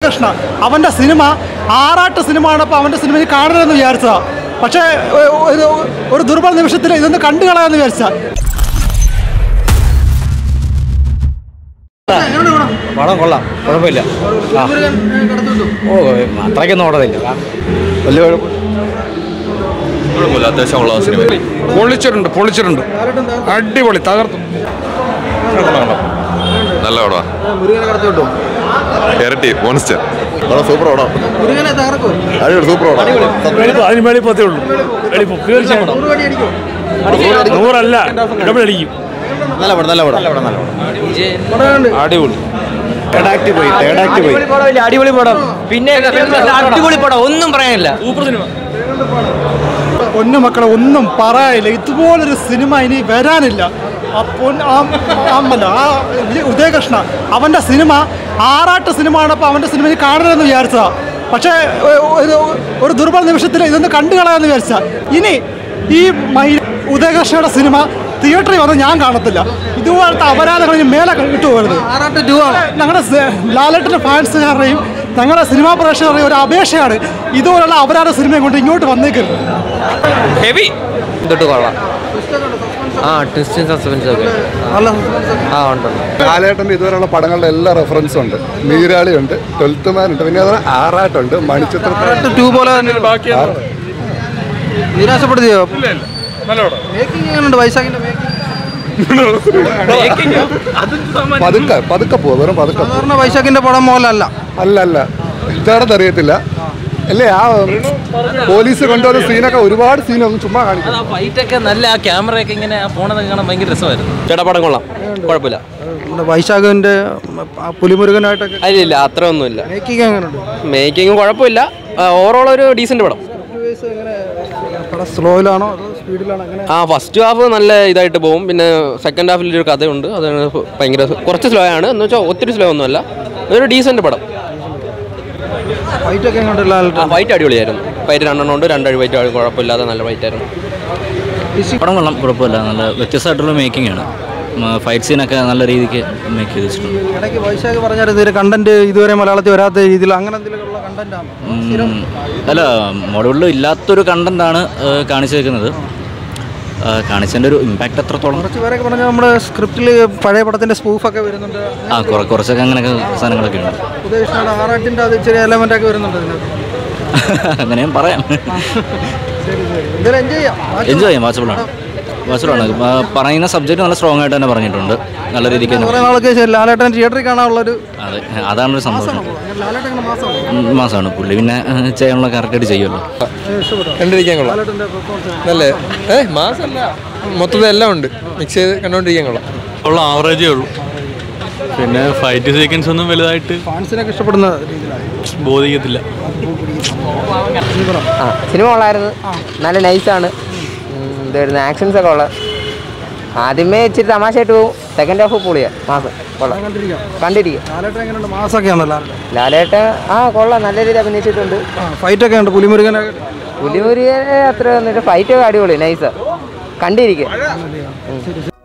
ഉദയകൃഷ്ണ അവൻ്റെ സിനിമ ആറാട്ട് സിനിമ ആണപ്പോൾ അവൻ്റെ സിനിമ ഇനി കാണരുതെന്ന് വിചാരിച്ചതാ പക്ഷേ ഒ- ഒരു ഒരു ദുർബല നിമിഷത്തിൽ ഇതൊന്ന് കണ്ടു കളയാമെന്ന് വിചാരിച്ചാ പടം കൊള്ളാം കുഴപ്പമില്ല ആ ഓ അത്രയ്ക്കൊന്നും ഓടതില്ല വലിയ കുഴപ്പം കുഴപ്പമില്ല അത്യാവശ്യം ഉള്ള സിനിമ പൊളിച്ചിട്ടുണ്ട് പൊളിച്ചിട്ടുണ്ട് അടിപൊളി തകർത്തു നല്ല പടമാ ഇരട്ടി മോൺസ്റ്റർ സൂപ്പർ പടം അടിപൊളി സൂപ്പർ പടം അതിന് മേളിൽ പത്തേ ഉള്ളൂ എളിപ്പം തീർച്ചയായിട്ടും നൂറല്ല ഡബിൾ അടിക്കും നല്ല പടം നല്ല പടം നല്ല പടം അടിപൊളി തേടാക്ട് പോയി തേടാക്ട് പോയി അടിപൊളി പടം പിന്നെ അടിപൊളി പടം ഒന്നും പറയാനില്ല പൊന്നു മക്കളെ ഒന്നും പറയാനില്ല ഇതുപോലൊരു സിനിമ ഇനി വരാനില്ല ആ പൊൻ ആ- ആമല്ല ആ ഈ ഉദയകൃഷ്ണ അവൻ്റെ സിനിമ ആറാട്ട് സിനിമ ആണപ്പോൾ അവൻ്റെ സിനിമ ഇനി കാണരുതെന്ന് വിചാരിച്ചതാ പക്ഷേ ഒ- ഒരു ഒരു ദുർബല നിമിഷത്തിൽ ഇതൊന്ന് കണ്ടു കളയാമെന്ന് വിചാരിച്ചാ ഇനി ഈ മൈ ഉദയകൃഷ്ണയുടെ സിനിമ തിയേറ്ററിൽ വന്ന് ഞാൻ കാണത്തില്ല ഇതുപോലത്തെ അപരാധങ്ങൾ ഇനി മേലെ കിട്ടുപോകരുത് ഞങ്ങളുടെ ലാലേട്ടൻ്റെ ഫാൻസുകാരുടെയും ഞങ്ങളുടെ സിനിമാ പ്രേക്ഷകരുടെയും ഒരു അപേക്ഷയാണ് ഇതുപോലുള്ള അപരാധ സിനിമയും കൊണ്ട് ഇങ്ങോട്ട് വന്നേക്കരുത് ഹെവി തൊട്ട് കൊള്ളാം ആ ട്വിസ്റ്റും സസ്പെൻസും ഒക്കെ ആ ഉണ്ട് ഉണ്ട്. ലാലേട്ടൻ്റെ ഇതുവരെയുള്ള പടങ്ങളുടെ എല്ലാ റെഫറൻസും ഉണ്ട് നീരാളി ഉണ്ട് ട്വൽത്ത് മാൻ ഉണ്ട് പിന്നെ അതുപോലെ ആറാട്ടുണ്ട് മണിച്ചിത്രത്തിൽ ടൂ പോലെ തന്നെ നിരാശപ്പെടുത്തിയോ മേക്കിംഗ് എങ്ങനെയുണ്ട് വൈശാഖിന്റെ മേക്കിംഗ് പതുക്കെ പതുക്കെ പോകും വെറും പതുക്കെ പോകും സാധാരണ വൈശാഖിന്റെ പടം പോലല്ല അല്ല അല്ല ഇതാണെന്ന് അറിയത്തില്ല അല്ലേ ആ പോലീസ് കൊണ്ടുവന്ന സീനൊക്കെ ഒരുപാട് സീനൊന്നും ചുമ്മാ കാണിക്കും ആ ഫൈറ്റ് ഒക്കെ നല്ല ആ ക്യാമറയൊക്കെ ഇങ്ങനെ ആ പോണതൊക്കെ കാണാൻ ഭയങ്കര രസമായിരുന്നു ചേട്ടാ പടം കൊള്ളാം കുഴപ്പമില്ല നമ്മുടെ വൈശാഖിന്റെ ആ പുലിമുരുകനായിട്ടൊക്കെ അതിലില്ല അത്ര ഒന്നുമില്ല മേക്കിംഗ് എങ്ങനെയുണ്ട് മേക്കിംഗ് കുഴപ്പമില്ല ഓവറോൾ ഒരു ഡീസന്റ് പടം പടം സ്ലോയിലാണോ അതോ സ്പീഡിലാണോ അങ്ങനെ ആ ഫസ്റ്റ് ഹാഫ് നല്ല ഇതായിട്ട് പോകും പിന്നെ സെക്കൻഡ് ഹാഫിൽ ഒരു കഥയുണ്ട് അതാണ് ഭയങ്കര കുറച്ച് സ്ലോ ആണ് എന്ന് വെച്ചാൽ ഒത്തിരി സ്ലോ ഒന്നുമല്ല ഒരു ഡീസന്റ് പടം ഫൈറ്റ് ഒക്കെ എങ്ങനെയുണ്ട് ആ ഫൈറ്റ് അടിപൊളിയായിരുന്നു ഫൈറ്റ് രണ്ടെണ്ണം ഉണ്ട് രണ്ടടി ഫൈറ്റ് കുഴപ്പമില്ലാതെ നല്ല ഫൈറ്റ് ആയിരുന്നു പടം കൊള്ളാം കുഴപ്പമില്ല നല്ല വ്യത്യസ്തമായിട്ടുള്ള മേക്കിംഗ് ആണ് ഫൈറ്റ് സീനൊക്കെ നല്ല രീതിക്ക് മേക്ക് ചെയ്ത് വെച്ചിട്ടുണ്ട് ഇടയ്ക്ക് വൈശാഖ് പറഞ്ഞായിരുന്നു ഇതിന്റെ കണ്ടന്റ് ഇതുവരെ മലയാളത്തിൽ വരാത്ത രീതിയിൽ അങ്ങനെ എന്തെങ്കിലുമുള്ള കണ്ടന്റ് ആണ് ഉം, അല്ല മോഡലിൽ ഇല്ലാത്തൊരു കണ്ടന്റാണ് കാണിച്ചേക്കുന്നത് കാണിച്ചതിൻ്റെ ഒരു ഇമ്പാക്റ്റ് എത്രത്തോളം കുറച്ച് പേരൊക്കെ പറഞ്ഞാൽ നമ്മുടെ സ്ക്രിപ്റ്റിൽ പഴയ പടത്തിന്റെ സ്പൂഫൊക്കെ വരുന്നുണ്ട് ആ കുറ കുറച്ചൊക്കെ അങ്ങനെയൊക്കെ സാധനങ്ങളൊക്കെ ഉണ്ട് ഉദ്ദേശിച്ചാണ് ആറാട്ടിന്റെ അത് ചെറിയ എലമെന്റ് ഒക്കെ വരുന്നുണ്ട് അതിനകത്ത് അങ്ങനെയും പറയാം ശരി ശരി എന്തായാലും എൻജോയ് ചെയ്യാം എൻജോയ് ചെയ്യാം വാച്ചബിളാണ് വാച്ചബിളാണ് പറയുന്ന സബ്ജക്റ്റ് നല്ല സ്ട്രോങ് ആയിട്ട് തന്നെ പറഞ്ഞിട്ടുണ്ട് നല്ല രീതിക്ക് തന്നെ കുറേ നാളൊക്കെ ശരി ലാലേട്ടൻ തിയേറ്ററിൽ കാണാനുള്ളൊരു അതെ അതാണൊരു സന്തോഷം ലാലേട്ടൻ അങ്ങനെ മാസമാണ് ഉം, മാസമാണ് പുള്ളി പിന്നെ ഏഹ്, ചെയ്യാനുള്ള കറക്റ്റായിട്ട് ചെയ്യുമല്ലോ ഇഷ്ടപ്പെട്ടു കണ്ടിരിക്കാൻ കൊള്ളാം ലാലേട്ടൻ്റെ പെർഫോമൻസ് നല്ലേ ഏ മാസല്ല മൊത്തത്തിൽ എല്ലാം ഉണ്ട് മിക്സ് ചെയ്ത് കണ്ടോണ്ടിരിക്കാൻ കൊള്ളാം ഉള്ള ആവറേജേ ഉള്ളൂ പിന്നെ ഫൈറ്റ് സീക്വൻസ് ഒന്നും വലുതായിട്ട് ഫാൻസിനൊക്കെ ഇഷ്ടപ്പെടുന്ന രീതിയിലാണ് ബോധിക്കത്തില്ല ആ സിനിമ കൊള്ളായിരുന്നു നല്ല നൈസാണ് എന്തായിരുന്നു ആക്ഷൻസ് ഒക്കെ ഉള്ളത് ആദ്യമേ ഇച്ചിരി തമാശയായിട്ട് പോകും സെക്കൻഡ് ഹാഫ് പൊളിയാ മാസം കൊള്ളാം കണ്ടിരിക്കുക ലാലേട്ടൻ എങ്ങനെയുണ്ട് മാസൊക്കെയാണോ ലാലേട്ടൻ ലാലേട്ടൻ ആ കൊള്ളാം നല്ല രീതിയിൽ അഭിനയിച്ചിട്ടുണ്ട് ഫൈറ്റ് ഒക്കെ ഉണ്ട് പുലിമുരുകനൊക്കെ പുലിമുരിയെ അത്ര വന്നിട്ട് ഫൈറ്റ് ഒക്കെ അടിപൊളി നൈസാ കണ്ടിരിക്കുക